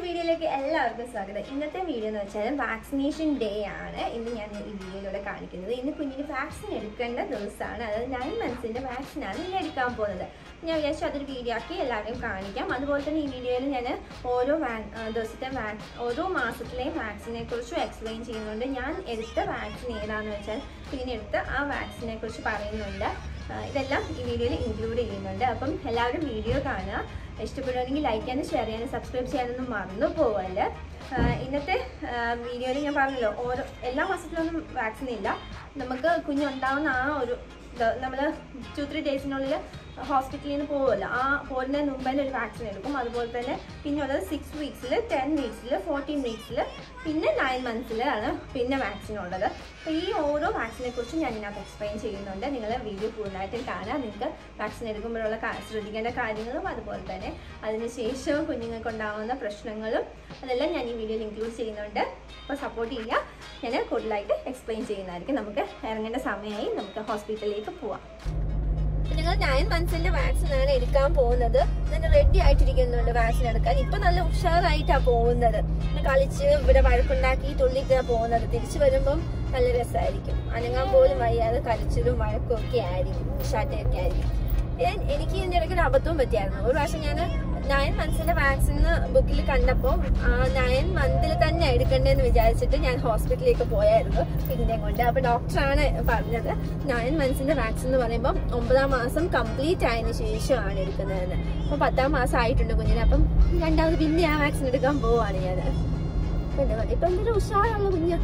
വീഡിയോയിലേക്ക് എല്ലാവർക്കും സ്വാഗതം ഇന്നത്തെ വീഡിയോ എന്ന് വെച്ചാൽ വാക്സിനേഷൻ ഡേ ആണ് ഇന്ന് ഞാൻ ഈ വീഡിയോയിലൂടെ കാണിക്കുന്നത് ഇന്ന് കുഞ്ഞിന് വാക്സിൻ എടുക്കേണ്ട ദിവസമാണ് അതായത് നയൻ മന്ത്സിന്റെ വാക്സിനാണ് ഇന്ന് എടുക്കാൻ പോകുന്നത് ഞാൻ വിചാരിച്ചു അതൊരു വീഡിയോ ആക്കി എല്ലാവരെയും കാണിക്കാം അതുപോലെ തന്നെ ഈ വീഡിയോയിൽ ഞാൻ ഓരോ വാ- ആ, ദിവസത്തെ വാ- ഓരോ മാസത്തിലെയും വാക്സിനെ കുറിച്ചും എക്സ്പ്ലെയിൻ ചെയ്യുന്നുണ്ട് ഞാൻ എടുത്ത വാക്സിൻ ഏതാണെന്ന് വെച്ചാൽ കുഞ്ഞിന് എടുത്ത ആ വാക്സിനെ കുറിച്ച് പറയുന്നുണ്ട് ആ, ഇതെല്ലാം ഈ വീഡിയോയിൽ ഇൻക്ലൂഡ് ചെയ്യുന്നുണ്ട് അപ്പം എല്ലാവരും വീഡിയോ കാണുക ഇഷ്ടപ്പെടുകയാണെങ്കിൽ ലൈക്ക് ചെയ്യാനും ഷെയർ ചെയ്യാനും സബ്സ്ക്രൈബ് ചെയ്യാനൊന്നും മറന്നു പോവല്ലേ ആ, ഇന്നത്തെ വീഡിയോയിൽ ഞാൻ പറഞ്ഞല്ലോ ഓരോ എല്ലാ മാസത്തിലൊന്നും വാക്സിൻ ഇല്ല നമുക്ക് കുഞ്ഞുണ്ടാവുന്ന ആ ഒരു നമ്മൾ ടു ത്രീ ഡേയ്സിനുള്ളിൽ ഹോസ്പിറ്റലിൽ നിന്ന് പോകുമല്ലോ ആ പോകുന്നതിന് മുമ്പ് തന്നെ ഒരു വാക്സിൻ എടുക്കും അതുപോലെ തന്നെ പിന്നെ ഉള്ളത് സിക്സ് വീക്സിൽ ടെൻ വീക്സിൽ ഫോർട്ടീൻ വീക്സിൽ പിന്നെ നയൻ മന്ത്സിലാണ് പിന്നെ വാക്സിൻ ഉള്ളത് അപ്പോൾ ഈ ഓരോ വാക്സിനെ കുറിച്ചും ഞാൻ ഇതിനകത്ത് എക്സ്പ്ലെയിൻ ചെയ്യുന്നുണ്ട് നിങ്ങൾ വീഡിയോ പൂർണ്ണമായിട്ടും കാണാം നിങ്ങൾക്ക് വാക്സിൻ എടുക്കുമ്പോഴുള്ള കാ- ശ്രദ്ധിക്കേണ്ട കാര്യങ്ങളും അതുപോലെ തന്നെ അതിനുശേഷം കുഞ്ഞുങ്ങൾക്ക് ഉണ്ടാകുന്ന പ്രശ്നങ്ങളും അതെല്ലാം ഞാൻ ഈ വീഡിയോയിൽ ഇൻക്ലൂഡ് ചെയ്യുന്നുണ്ട് അപ്പോൾ സപ്പോർട്ട് ചെയ്യുക ഞാൻ കൂടുതലായിട്ട് എക്സ്പ്ലെയിൻ ചെയ്യുന്നതായിരിക്കും നമുക്ക് ഇറങ്ങേണ്ട സമയമായി നമുക്ക് ഹോസ്പിറ്റലിലേക്ക് പോവാം ഞങ്ങൾ നയൻ മന്ത്സിന്റെ വാക്സിൻ ആണ് എടുക്കാൻ പോകുന്നത് ഇതിന് റെഡി ആയിട്ടിരിക്കുന്നുണ്ട് വാക്സിൻ എടുക്കാൻ ഇപ്പൊ നല്ല ഉഷാറായിട്ടാ പോകുന്നത് പിന്നെ കളിച്ച് ഇവിടെ വഴക്കുണ്ടാക്കി തുള്ളിക്കാ പോകുന്നത് തിരിച്ചു വരുമ്പം നല്ല രസമായിരിക്കും അനങ്ങാൻ പോലും വയ്യാതെ കളിച്ചിലും വഴക്കും ഒക്കെ ആയിരിക്കും ഉഷാട്ടയൊക്കെ ആയിരിക്കും ഞാൻ എനിക്ക് ഇതിന്റെ ഇടയ്ക്ക് ഒരു അബദ്ധവും പറ്റിയായിരുന്നു ഒരു പ്രാവശ്യം ഞാൻ നയൻ മന്ത്സിന്റെ വാക്സിൻ ബുക്കിൽ കണ്ടപ്പോൾ നയൻ മന്തിൽ തന്നെ എടുക്കണ്ടേന്ന് വിചാരിച്ചിട്ട് ഞാൻ ഹോസ്പിറ്റലിലേക്ക് പോയായിരുന്നു ഇതിനെ കൊണ്ട് അപ്പൊ ഡോക്ടറാണ് പറഞ്ഞത് നയൻ മന്ത്സിന്റെ വാക്സിൻ എന്ന് പറയുമ്പോൾ ഒമ്പതാം മാസം കംപ്ലീറ്റ് ആയതിനു ശേഷമാണ് എടുക്കുന്നതെന്ന് അപ്പൊ പത്താം മാസം ആയിട്ടുണ്ട് കുഞ്ഞിന് അപ്പം രണ്ടാമത് പിന്നെ ആ വാക്സിൻ എടുക്കാൻ പോവാണ് ഞാൻ ഇപ്പൊ എന്തൊരു ഉഷാറുള്ള കുഞ്ഞ്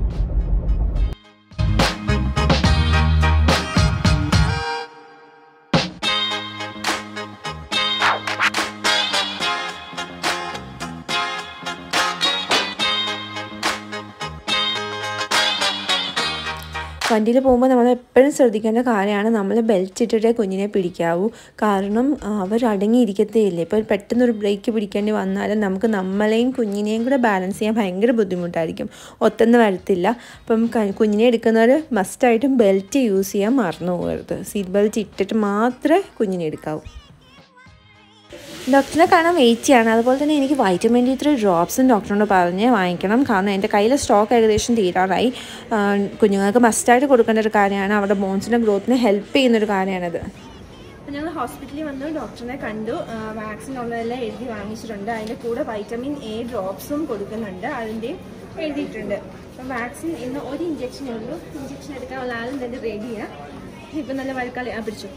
വണ്ടിയിൽ പോകുമ്പോൾ നമ്മൾ എപ്പോഴും ശ്രദ്ധിക്കേണ്ട കാര്യമാണ് നമ്മൾ ബെൽറ്റ് ഇട്ടിട്ടേ കുഞ്ഞിനെ പിടിക്കാവൂ കാരണം ആ, അവർ അടങ്ങിയിരിക്കത്തേ ഇല്ല ഇപ്പോൾ പെട്ടെന്നൊരു ബ്രേക്ക് പിടിക്കേണ്ടി വന്നാലും നമുക്ക് നമ്മളെയും കുഞ്ഞിനെയും കൂടെ ബാലൻസ് ചെയ്യാൻ ഭയങ്കര ബുദ്ധിമുട്ടായിരിക്കും ഒത്തൊന്നും വരത്തില്ല അപ്പം ക- കുഞ്ഞിനെ എടുക്കുന്നവർ മസ്റ്റായിട്ടും ബെൽറ്റ് യൂസ് ചെയ്യാൻ മറന്നു പോകരുത് സീറ്റ് ബെൽറ്റ് ഇട്ടിട്ട് മാത്രമേ കുഞ്ഞിനെ എടുക്കാവൂ ഡോക്ടറിനെ കാണാൻ വെയിറ്റ് ചെയ്യാണ് അതുപോലെ തന്നെ എനിക്ക് വൈറ്റമിൻ ഡി ത്രീ ഡ്രോപ്സും ഡോക്ടറിനോട് പറഞ്ഞ് വാങ്ങിക്കണം കാരണം എൻ്റെ കയ്യിൽ സ്റ്റോക്ക് ഏകദേശം തീരാറായി ആ, കുഞ്ഞുങ്ങൾക്ക് മസ്റ്റായിട്ട് കൊടുക്കേണ്ട ഒരു കാര്യമാണ് അവരുടെ ബോൺസിൻ്റെ ഗ്രോത്തിനെ ഹെൽപ്പ് ചെയ്യുന്നൊരു കാര്യമാണിത് അപ്പോൾ ഞങ്ങൾ ഹോസ്പിറ്റലിൽ വന്ന് ഡോക്ടറിനെ കണ്ടു വാക്സിൻ ഉള്ളതെല്ലാം എഴുതി വാങ്ങിച്ചിട്ടുണ്ട് അതിൻ്റെ കൂടെ വൈറ്റമിൻ എ ഡ്രോപ്സും കൊടുക്കുന്നുണ്ട് അതിൻ്റെയും എഴുതിയിട്ടുണ്ട് അപ്പം വാക്സിൻ ഇന്ന് ഒരു ഇഞ്ചക്ഷനേ ഉള്ളൂ ഇഞ്ചക്ഷൻ എടുക്കാനുള്ള ആളും തന്നെ റെഡിയാണ് ഇപ്പം നല്ല വഴക്കാളി ആ പിടിച്ചു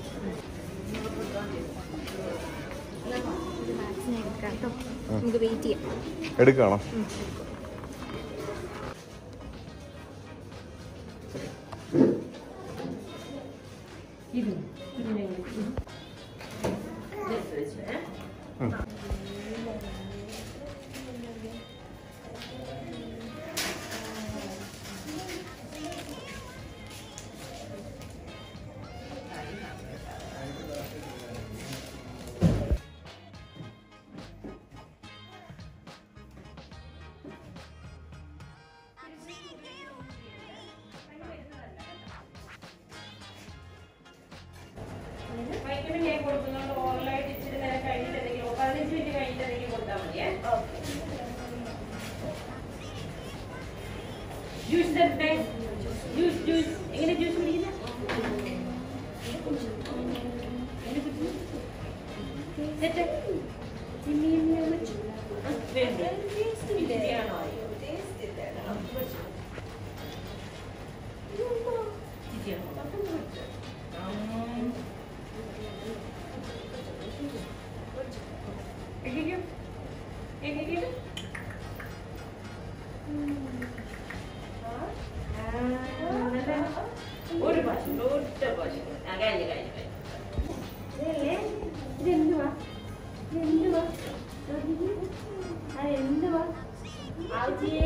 വാക്സിൻ എടുക്കാം കേട്ടോ നമുക്ക് വെയിറ്റ് ചെയ്യാം എടുക്കാണോ വൈറ്റമിൻ എ കൊടുക്കുന്നുണ്ട് ഓറലായിട്ട് ഇച്ചിരി നേരം കഴിഞ്ഞിട്ട് എന്തെങ്കിലും പതിനഞ്ച് മിനിറ്റ് കഴിഞ്ഞിട്ട് എന്തെങ്കിലും കൊടുത്താൽ മതിയേ ജ്യൂസ് തരട്ടെ ജ്യൂസ് ജ്യൂസ് എങ്ങനെ ജ്യൂസ് കുടിക്കുന്നത് സെറ്റ് ചിമ്മി ചിമ്മി വെച്ചു വേണ്ട ഇച്ചിരിയാണോ എങ്കിലും എങ്കിലും ഒരു ഭാഷ ഒറ്റ ഭാഷ ആ കഴിഞ്ഞു കഴിഞ്ഞു കഴിഞ്ഞു ഇതെന്തുവാ ഇതെന്തുവാ ആ എന്തുവാ ആജിയേ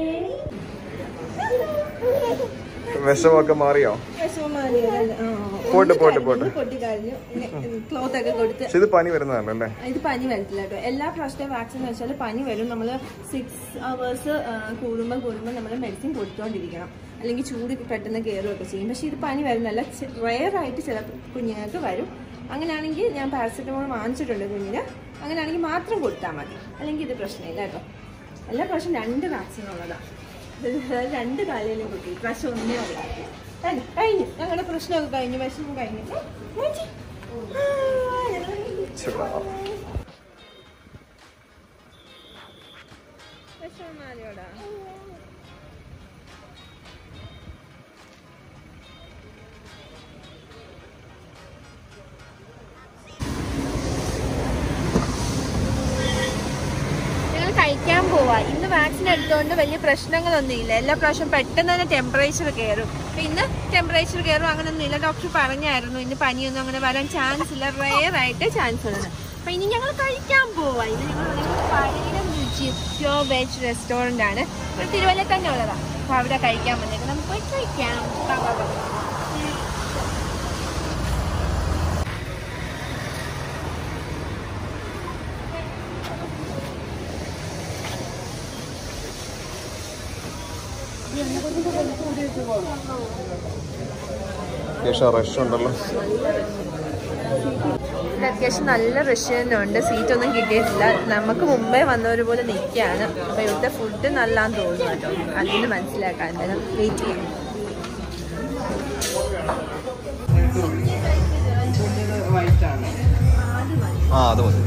വിഷമൊക്കെ മാറിയോ പോട്ടെ, പോട്ടെ, പോട്ടെ. പൊട്ടിക്കഴിഞ്ഞു ക്ലോത്ത് ഒക്കെ കൊടുത്ത് പക്ഷെ ഇത് പനി വരുന്നതാണ് അല്ലേ ഇത് പനി വരത്തില്ല കേട്ടോ എല്ലാ പ്രാവശ്യത്തെ വാക്സിൻ വെച്ചാൽ പനി വരും നമ്മൾ സിക്സ് അവേഴ്സ് കൂടുമ്പോൾ കൂടുമ്പോൾ നമ്മൾ മെഡിസിൻ കൊടുത്തുകൊണ്ടിരിക്കണം അല്ലെങ്കിൽ ചൂട് പെട്ടെന്ന് കയറുകയൊക്കെ ചെയ്യും പക്ഷേ ഇത് പനി വരുന്നല്ല റയർ ആയിട്ട് ചില കുഞ്ഞുങ്ങൾക്ക് വരും അങ്ങനെയാണെങ്കിൽ ഞാൻ പാരസെറ്റമോൾ വാങ്ങിച്ചിട്ടുണ്ട് കുഞ്ഞിന് അങ്ങനെയാണെങ്കിൽ മാത്രം കൊടുത്താൽ മതി അല്ലെങ്കിൽ ഇത് പ്രശ്നമില്ല കേട്ടോ എല്ലാ പ്രാവശ്യം രണ്ട് വാക്സിൻ ഉള്ളതാണ് രണ്ട് കാലയിലും കുത്തി പ്രാവശ്യം ഒന്നേ ഉള്ളൂ അല്ല, കഴിഞ്ഞു ഞങ്ങളുടെ പ്രശ്നമൊക്കെ കഴിഞ്ഞു വിഷമം കഴിഞ്ഞു മോച്ചി. ആ, ഞങ്ങൾ ചേട്ടാ വിഷമം മാറിയോടാ ഞങ്ങൾ കഴിക്കാൻ പോവാ ഇന്ന് വാക്സിൻ എടുത്തുകൊണ്ട് വലിയ പ്രശ്നങ്ങളൊന്നും ഇല്ല എല്ലാ പ്രാവശ്യം പെട്ടെന്ന് തന്നെ ടെമ്പറേച്ചർ കയറും അപ്പൊ ഇന്ന് ടെമ്പറേച്ചർ കയറും അങ്ങനെയൊന്നും ഇല്ല ഡോക്ടർ പറഞ്ഞായിരുന്നു ഇന്ന് പനിയൊന്നും അങ്ങനെ വരാൻ ചാൻസ് ഇല്ല റെയർ ആയിട്ട് ചാൻസ് ഉള്ളത് അപ്പൊ ഇനി ഞങ്ങൾ കഴിക്കാൻ പോവാ ഇന്ന് ഞങ്ങൾ പഴയ രുചി പ്യോ വെജ് റെസ്റ്റോറന്റ് ആണ് ഇവിടെ തിരുവല്ല തന്നെ ഉള്ളതാ അപ്പൊ അവിടെ കഴിക്കാൻ വന്നേക്കാം നമുക്ക് പോയി കഴിക്കാം വാ, വാ, വാ. അത്യാവശ്യം റഷ് ഉണ്ടല്ലോ ഇവിടെ അത്യാവശ്യം നല്ല റഷ്യനുണ്ട് സീറ്റൊന്നും കിട്ടിയിട്ടില്ല നമുക്ക് മുമ്പേ വന്നവർ പോലെ നിൽക്കുകയാണ് അപ്പൊ ഇവിടുത്തെ ഫുഡ് നല്ലാന്ന് തോന്നുന്നു കേട്ടോ അതിന് മനസ്സിലാക്കാൻ എന്തായാലും വെയിറ്റ് ചെയ്യും ആ അത് മതി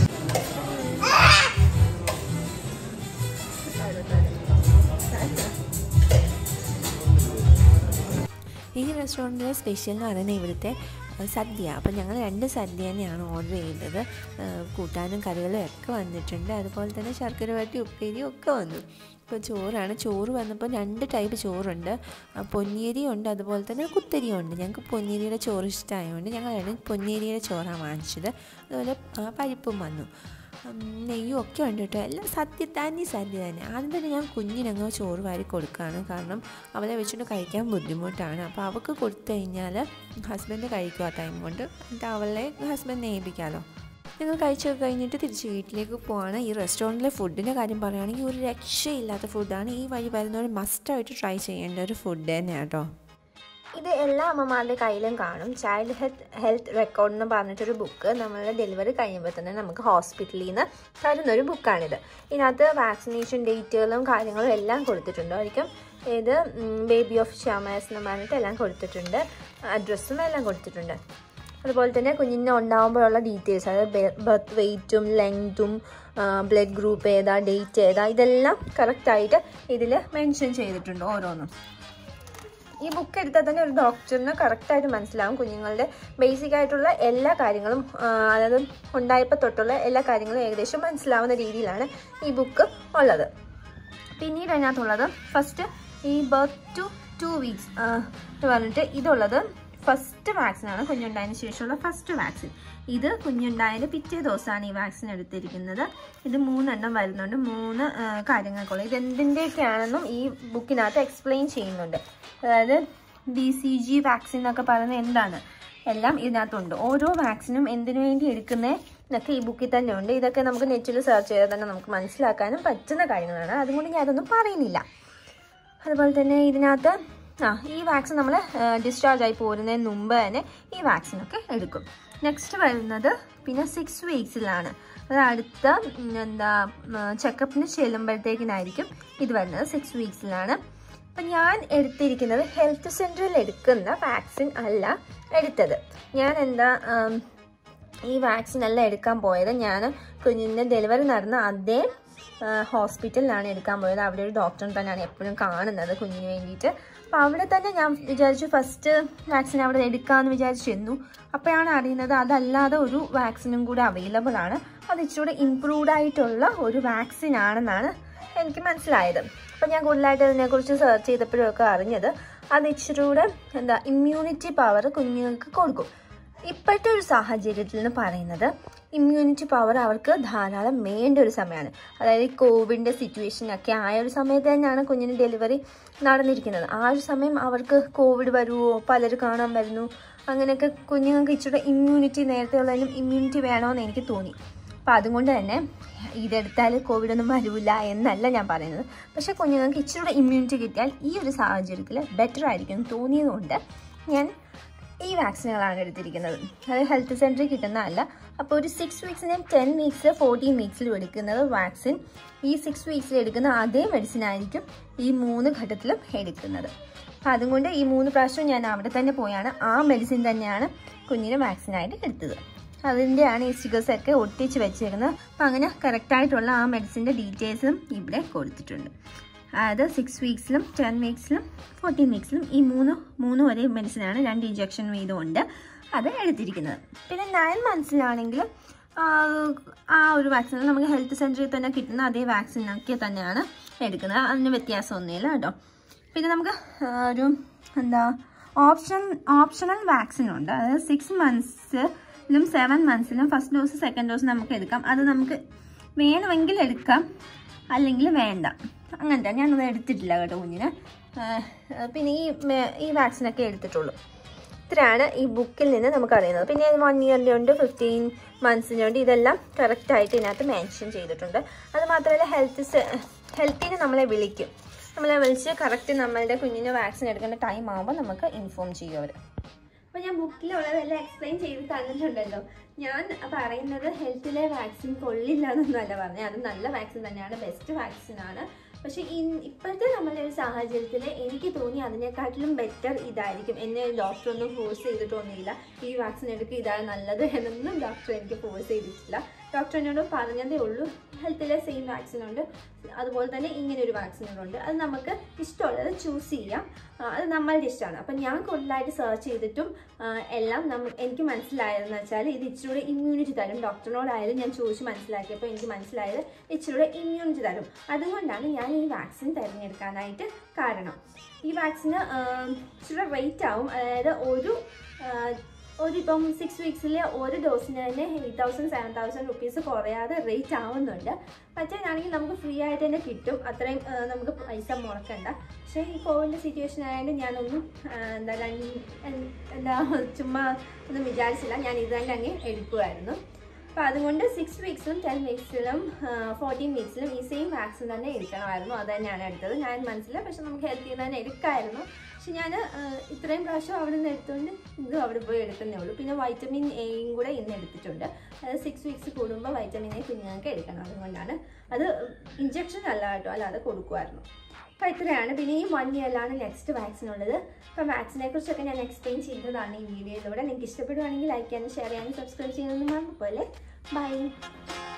ഈ റെസ്റ്റോറൻറ്റിലെ സ്പെഷ്യൽ എന്ന് പറയുന്നത് ഇവിടുത്തെ അഹ് സദ്യ അപ്പം ഞങ്ങൾ രണ്ട് സദ്യ തന്നെയാണ് ഓർഡർ ചെയ്തത് അഹ് കൂട്ടാനും കറികളും ഒക്കെ വന്നിട്ടുണ്ട് അതുപോലെ തന്നെ ശർക്കര വരട്ടി ഉപ്പേരിയും ഒക്കെ വന്നു ഇപ്പോൾ ചോറാണ് ചോറ് വന്നപ്പോൾ രണ്ട് ടൈപ്പ് ചോറുണ്ട് ആ, പൊന്നിയരിയും ഉണ്ട് അതുപോലെ തന്നെ കുത്തരിയും ഉണ്ട് ഞങ്ങൾക്ക് പൊന്നിയരിയുടെ ചോറ് ഇഷ്ടമായതുകൊണ്ട് ഞങ്ങൾ രണ്ട് പൊന്നിയരിയുടെ ചോറാണ് വാങ്ങിച്ചത് അതുപോലെ ആ, പരിപ്പും വന്നു ഉം, നെയ്യും ഒക്കെ ഉണ്ട് കേട്ടോ എല്ലാം സദ്യ തനി സദ്യ തന്നെ ആദ്യം തന്നെ ഞാൻ കുഞ്ഞിനങ്ങ് ചോറ് വാരി കൊടുക്കുകയാണ് കാരണം അവളെ വെച്ചുകൊണ്ട് കഴിക്കാൻ ബുദ്ധിമുട്ടാണ് അപ്പോൾ അവൾക്ക് കൊടുത്തു കഴിഞ്ഞാൽ ഹസ്ബൻഡ് കഴിക്കും ആ ടൈം കൊണ്ട് എന്നിട്ട് അവളെ ഹസ്ബൻഡിനെ ഏൽപ്പിക്കാമല്ലോ ഞങ്ങൾ കഴിച്ചൊക്കെ കഴിഞ്ഞിട്ട് തിരിച്ച് വീട്ടിലേക്ക് പോവാണ് ഈ റെസ്റ്റോറൻറ്റിലെ ഫുഡിൻ്റെ കാര്യം പറയുകയാണെങ്കിൽ ഒരു രക്ഷയില്ലാത്ത ഫുഡാണ് ഈ വഴി വരുന്നവർ മസ്റ്റായിട്ട് ട്രൈ ചെയ്യേണ്ട ഒരു ഫുഡ് തന്നെയാണ് കേട്ടോ ഇത് എല്ലാ അമ്മമാരുടെ കയ്യിലും കാണും ചൈൽഡ് ഹെൽത്ത് ഹെൽത്ത് റെക്കോർഡ് എന്ന് പറഞ്ഞിട്ടൊരു ബുക്ക് നമ്മളുടെ ഡെലിവറി കഴിയുമ്പോൾ തന്നെ നമുക്ക് ഹോസ്പിറ്റലിൽ നിന്ന് തരുന്നൊരു ബുക്കാണിത് ഇതിനകത്ത് വാക്സിനേഷൻ ഡേറ്റുകളും കാര്യങ്ങളും എല്ലാം കൊടുത്തിട്ടുണ്ടായിരിക്കും ഇത് ബേബി ഓഫ് ഷാമേഴ്സ് എന്ന് പറഞ്ഞിട്ട് എല്ലാം കൊടുത്തിട്ടുണ്ട് അഡ്രസ്സും എല്ലാം കൊടുത്തിട്ടുണ്ട് അതുപോലെ തന്നെ കുഞ്ഞിന് ഉണ്ടാകുമ്പോഴുള്ള ഡീറ്റെയിൽസ് അതായത് ബർത്ത് വെയ്റ്റും ലെങ്തും ബ്ലഡ് ഗ്രൂപ്പ് ഏതാ ഡേറ്റ് ഏതാ ഇതെല്ലാം കറക്റ്റായിട്ട് ഇതിൽ മെൻഷൻ ചെയ്തിട്ടുണ്ട് ഓരോന്നും ഈ ബുക്ക് എടുത്താൽ തന്നെ ഒരു ഡോക്ടറിന് കറക്റ്റായിട്ട് മനസ്സിലാവും കുഞ്ഞുങ്ങളുടെ ബേസിക് ആയിട്ടുള്ള എല്ലാ കാര്യങ്ങളും ആ, അതായത് ഉണ്ടായപ്പോൾ തൊട്ടുള്ള എല്ലാ കാര്യങ്ങളും ഏകദേശം മനസ്സിലാവുന്ന രീതിയിലാണ് ഈ ബുക്ക് ഉള്ളത് പിന്നീട് അതിനകത്തുള്ളത് ഫസ്റ്റ് ഈ ബർത്ത് ടു ടു വീക്സ് എന്ന് പറഞ്ഞിട്ട് ഇതുള്ളത് ഫസ്റ്റ് വാക്സിനാണ് കുഞ്ഞുണ്ടായതിനു ശേഷമുള്ള ഫസ്റ്റ് വാക്സിൻ ഇത് കുഞ്ഞുണ്ടായതിന് പിറ്റേ ദിവസമാണ് ഈ വാക്സിൻ എടുത്തിരിക്കുന്നത് ഇത് മൂന്നെണ്ണം വരുന്നുണ്ട് മൂന്ന് ആ, കാര്യങ്ങൾക്കുള്ള ഇത് എന്തിൻ്റെയൊക്കെയാണെന്നും ഈ ബുക്കിനകത്ത് എക്സ്പ്ലെയിൻ ചെയ്യുന്നുണ്ട് അതായത് ബി സി ജി വാക്സിൻ എന്നൊക്കെ പറയുന്നത് എന്താണ് എല്ലാം ഇതിനകത്തുണ്ട് ഓരോ വാക്സിനും എന്തിനു വേണ്ടി എടുക്കുന്നത് എന്നൊക്കെ ഈ ബുക്കിൽ തന്നെ ഉണ്ട് ഇതൊക്കെ നമുക്ക് നെറ്റിൽ സെർച്ച് ചെയ്താൽ തന്നെ നമുക്ക് മനസ്സിലാക്കാനും പറ്റുന്ന കാര്യങ്ങളാണ് അതുകൊണ്ട് ഞാൻ അതൊന്നും പറയുന്നില്ല അതുപോലെ തന്നെ ഇതിനകത്ത് ആ ഈ വാക്സിൻ നമ്മൾ ഡിസ്ചാർജ് ആയി പോരുന്നതിന് മുമ്പ് തന്നെ ഈ വാക്സിനൊക്കെ എടുക്കും നെക്സ്റ്റ് വരുന്നത് പിന്നെ സിക്സ് വീക്സിലാണ് അത് അടുത്ത ഉം, എന്താ ചെക്കപ്പിന് ചെല്ലുമ്പോഴത്തേക്കിനായിരിക്കും ഇത് വരുന്നത് സിക്സ് വീക്സിലാണ് അപ്പം ഞാൻ എടുത്തിരിക്കുന്നത് ഹെൽത്ത് സെൻറ്ററിൽ എടുക്കുന്ന വാക്സിൻ അല്ല എടുത്തത് ഞാൻ എന്താ ആം, ഈ വാക്സിൻ എല്ലാം എടുക്കാൻ പോയത് ഞാൻ കുഞ്ഞിൻ്റെ ഡെലിവറി നടന്ന അതേ ആ, ഹോസ്പിറ്റലിലാണ് എടുക്കാൻ പോയത് അവിടെ ഒരു ഡോക്ടറെ തന്നെയാണ് എപ്പോഴും കാണുന്നത് കുഞ്ഞിന് വേണ്ടിയിട്ട് അപ്പോൾ അവിടെ തന്നെ ഞാൻ വിചാരിച്ചു ഫസ്റ്റ് വാക്സിൻ അവിടെ എടുക്കാമെന്ന് വിചാരിച്ചു ചെന്നു അപ്പോഴാണ് അറിയുന്നത് അതല്ലാതെ ഒരു വാക്സിനും കൂടെ അവൈലബിൾ ആണ് അത് ഇച്ചിരി ഇമ്പ്രൂവ്ഡ് ആയിട്ടുള്ള ഒരു വാക്സിൻ ആണെന്നാണ് എനിക്ക് മനസ്സിലായത് അപ്പം ഞാൻ കൂടുതലായിട്ട് അതിനെക്കുറിച്ച് സെർച്ച് ചെയ്തപ്പോഴൊക്കെ അറിഞ്ഞത് അത് ഇച്ചിരി കൂടെ എന്താ ഇമ്മ്യൂണിറ്റി പവർ കുഞ്ഞുങ്ങൾക്ക് കൊടുക്കും ഇപ്പോഴത്തെ ഒരു സാഹചര്യത്തിൽ എന്ന് പറയുന്നത് ഇമ്മ്യൂണിറ്റി പവർ അവർക്ക് ധാരാളം വേണ്ട ഒരു സമയമാണ് അതായത് ഈ കോവിഡിൻ്റെ സിറ്റുവേഷനൊക്കെ ആയ ഒരു സമയത്ത് തന്നെയാണ് കുഞ്ഞിന് ഡെലിവറി നടന്നിരിക്കുന്നത് ആ ഒരു സമയം അവർക്ക് കോവിഡ് വരുമോ പലരും കാണാൻ വരുന്നു അങ്ങനെയൊക്കെ കുഞ്ഞുങ്ങൾക്ക് ഇച്ചിരി ഇമ്മ്യൂണിറ്റി നേരത്തെ ഉള്ളതിനും ഇമ്മ്യൂണിറ്റി വേണമെന്ന് എനിക്ക് തോന്നി അപ്പം അതുകൊണ്ട് തന്നെ ഇതെടുത്താൽ കോവിഡ് ഒന്നും വരില്ല എന്നല്ല ഞാൻ പറയുന്നത് പക്ഷേ കുഞ്ഞുങ്ങൾക്ക് ഇച്ചിരി ഇമ്മ്യൂണിറ്റി കിട്ടിയാൽ ഈ ഒരു സാഹചര്യത്തിൽ ബെറ്റർ ആയിരിക്കും എന്ന് തോന്നിയതുകൊണ്ട് ഞാൻ ഈ വാക്സിനുകളാണ് എടുത്തിരിക്കുന്നത് അത് ഹെൽത്ത് സെൻറ്ററിൽ കിട്ടുന്നതല്ല അപ്പോൾ ഒരു സിക്സ് വീക്സിനും ടെൻ വീക്സ് ഫോർട്ടീൻ വീക്സിലും എടുക്കുന്നത് വാക്സിൻ ഈ സിക്സ് വീക്സിൽ എടുക്കുന്ന അതേ മെഡിസിൻ ആയിരിക്കും ഈ മൂന്ന് ഘട്ടത്തിലും എടുക്കുന്നത് അപ്പോൾ അതുകൊണ്ട് ഈ മൂന്ന് പ്രാവശ്യം ഞാൻ അവിടെ തന്നെ പോയാണ് ആ മെഡിസിൻ തന്നെയാണ് കുഞ്ഞിന് വാക്സിനായിട്ട് എടുത്തത് അതിൻ്റെയാണ് ഈ സ്റ്റിക്കേഴ്സ് ഒക്കെ ഒട്ടിച്ച് വെച്ചേക്കുന്നത് അപ്പം അങ്ങനെ കറക്റ്റായിട്ടുള്ള ആ മെഡിസിൻ്റെ ഡീറ്റെയിൽസും ഇവിടെ കൊടുത്തിട്ടുണ്ട് അതായത് സിക്സ് വീക്സിലും ടെൻ വീക്സിലും ഫോർട്ടീൻ വീക്സിലും ഈ മൂന്ന് മൂന്ന് ഒരേ മെഡിസിനാണ് രണ്ട് ഇഞ്ചക്ഷൻ വീതമുണ്ട് അത് എടുത്തിരിക്കുന്നത് പിന്നെ നയൻ മന്ത്സിലാണെങ്കിലും ആ ഒരു വാക്സിൻ നമുക്ക് ഹെൽത്ത് സെൻറ്ററിൽ തന്നെ കിട്ടുന്ന അതേ വാക്സിനൊക്കെ തന്നെയാണ് എടുക്കുന്നത് അതിന് വ്യത്യാസമൊന്നുമില്ല കേട്ടോ പിന്നെ നമുക്ക് ആ, ഒരു എന്താ ഓപ്ഷൻ ഓപ്ഷണൽ വാക്സിൻ ഉണ്ട് അതായത് സിക്സ് മന്ത്സിലും സെവൻ മന്ത്സിലും ഫസ്റ്റ് ഡോസ് സെക്കൻഡ് ഡോസ് നമുക്ക് എടുക്കാം അത് നമുക്ക് വേണമെങ്കിൽ എടുക്കാം അല്ലെങ്കിൽ വേണ്ട അങ്ങനത്തെ ഞാനത് എടുത്തിട്ടില്ല കേട്ടോ കുഞ്ഞിന് ആ, പിന്നെ ഈ മേ- ഈ വാക്സിനൊക്കെ എടുത്തിട്ടുള്ളൂ ഇത്രയാണ് ഈ ബുക്കിൽ നിന്ന് നമുക്ക് അറിയുന്നത് പിന്നെ വൺ ഇയറിൻ്റെ ഉണ്ട് ഫിഫ്റ്റീൻ മന്ത്സിൻ്റെ ഉണ്ട് ഇതെല്ലാം കറക്റ്റായിട്ട് ഇതിനകത്ത് മെൻഷൻ ചെയ്തിട്ടുണ്ട് അത് മാത്രമല്ല ഹെൽത്ത് ഹെൽത്തിന് നമ്മളെ വിളിക്കും നമ്മളെ വിളിച്ച് കറക്റ്റ് നമ്മളുടെ കുഞ്ഞിന് വാക്സിൻ എടുക്കേണ്ട ടൈം ആകുമ്പോൾ നമുക്ക് ഇൻഫോം ചെയ്യും അവർ അപ്പോൾ ഞാൻ ബുക്കിലുള്ളതെല്ലാം എക്സ്പ്ലെയിൻ ചെയ്ത് തന്നിട്ടുണ്ടല്ലോ ഞാൻ പറയുന്നത് ഹെൽത്തിലെ വാക്സിൻ കൊള്ളില്ല എന്നൊന്നുമല്ല പറഞ്ഞത് അത് നല്ല വാക്സിൻ തന്നെയാണ് ബെസ്റ്റ് വാക്സിൻ ആണ് പക്ഷേ ഇൻ- ഇപ്പോഴത്തെ നമ്മളുടെ ഒരു സാഹചര്യത്തിൽ എനിക്ക് തോന്നി അതിനെക്കാട്ടിലും ബെറ്റർ ഇതായിരിക്കും എന്നെ ഡോക്ടർ ഒന്നും ഫോഴ്സ് ചെയ്തിട്ടൊന്നുമില്ല ഈ വാക്സിൻ എടുക്കുക ഇതാണ് നല്ലത് എന്നൊന്നും ഡോക്ടർ എനിക്ക് ഫോഴ്സ് ചെയ്തിട്ടില്ല ഡോക്ടർ എന്നോട് പറഞ്ഞതേ ഉള്ളൂ ഹെൽത്തിലെ സെയിം വാക്സിൻ ഉണ്ട് അതുപോലെ തന്നെ ഇങ്ങനെ ഒരു വാക്സിനുകളുണ്ട് അത് നമുക്ക് ഇഷ്ടമുള്ളത് ചൂസ് ചെയ്യാം ആ, അത് നമ്മളുടെ ഇഷ്ടമാണ് അപ്പം ഞാൻ കൂടുതലായിട്ട് സെർച്ച് ചെയ്തിട്ടും ആ, എല്ലാം നമ്മ എനിക്ക് മനസ്സിലായതെന്ന് വെച്ചാൽ ഇത് ഇച്ചിരൂടെ ഇമ്മ്യൂണിറ്റി തരും ഡോക്ടറിനോടായാലും ഞാൻ ചോദിച്ച് മനസ്സിലാക്കിയപ്പോൾ എനിക്ക് മനസ്സിലായത് ഇച്ചിരൂടെ ഇമ്മ്യൂണിറ്റി തരും അതുകൊണ്ടാണ് ഞാൻ ഈ വാക്സിൻ തിരഞ്ഞെടുക്കാനായിട്ട് കാരണം ഈ വാക്സിന് ഇച്ചിരി റേറ്റ് ആവും അതായത് ഒരു ആ, ഒരു ഇപ്പം സിക്സ് വീക്സിൽ ഒരു ഡോസിന് തന്നെ eight thousand seven thousand rupees കുറയാതെ റേറ്റ് ആവുന്നുണ്ട് മറ്റേതാണെങ്കിൽ നമുക്ക് ഫ്രീ ആയിട്ട് തന്നെ കിട്ടും അത്രയും ആ, നമുക്ക് പൈസ മുടക്കണ്ട പക്ഷേ ഈ കോവിഡിൻ്റെ സിറ്റുവേഷൻ ആയതുകൊണ്ട് ഞാനൊന്നും ആ, എന്താ രണ്ട് എൻ- എന്താ ചുമ്മാ ഒന്നും വിചാരിച്ചില്ല ഞാൻ ഇത് തന്നെ അങ്ങ് എടുക്കുമായിരുന്നു അപ്പോൾ അതുകൊണ്ട് സിക്സ് വീക്സിലും ടെൻ വീക്സിലും ഫോർട്ടീൻ വീക്സിലും ഈ സെയിം വാക്സിൻ തന്നെ എടുക്കണമായിരുന്നു അത് തന്നെയാണ് എടുത്തത് ഞാൻ മനസ്സിലായി പക്ഷെ നമുക്ക് ഹെൽത്തിൽ നിന്ന് തന്നെ എടുക്കാമായിരുന്നു പക്ഷെ ഞാൻ ഇത്രയും പ്രാവശ്യം അവിടെ നിന്ന് എടുത്തുകൊണ്ട് ഇതും അവിടെ പോയി എടുക്കുന്നേ ഉള്ളൂ പിന്നെ വൈറ്റമിൻ എയും കൂടെ ഇന്ന് എടുത്തിട്ടുണ്ട് അതായത് സിക്സ് വീക്സ് കൂടുമ്പോൾ വൈറ്റമിൻ എ കുഞ്ഞുങ്ങൾക്ക് എടുക്കണം അതുകൊണ്ടാണ് അത് ഇഞ്ചക്ഷൻ അല്ല കേട്ടോ അല്ലാതെ കൊടുക്കുമായിരുന്നു അപ്പോൾ ഇത്രയാണ് പിന്നെ ഈ വൺ ഇയറിലാണ് നെക്സ്റ്റ് വാക്സിൻ ഉള്ളത് അപ്പം വാക്സിനെ കുറിച്ചൊക്കെ ഞാൻ എക്സ്പ്ലെയിൻ ചെയ്തതാണ് ഈ വീഡിയോയിലൂടെ നിങ്ങൾക്ക് ഇഷ്ടപ്പെടുവാണെങ്കിൽ ലൈക്ക് ചെയ്യാനും ഷെയർ ചെയ്യാനും സബ്സ്ക്രൈബ് ചെയ്യാനൊന്നും മറന്നു പോലെ ബൈ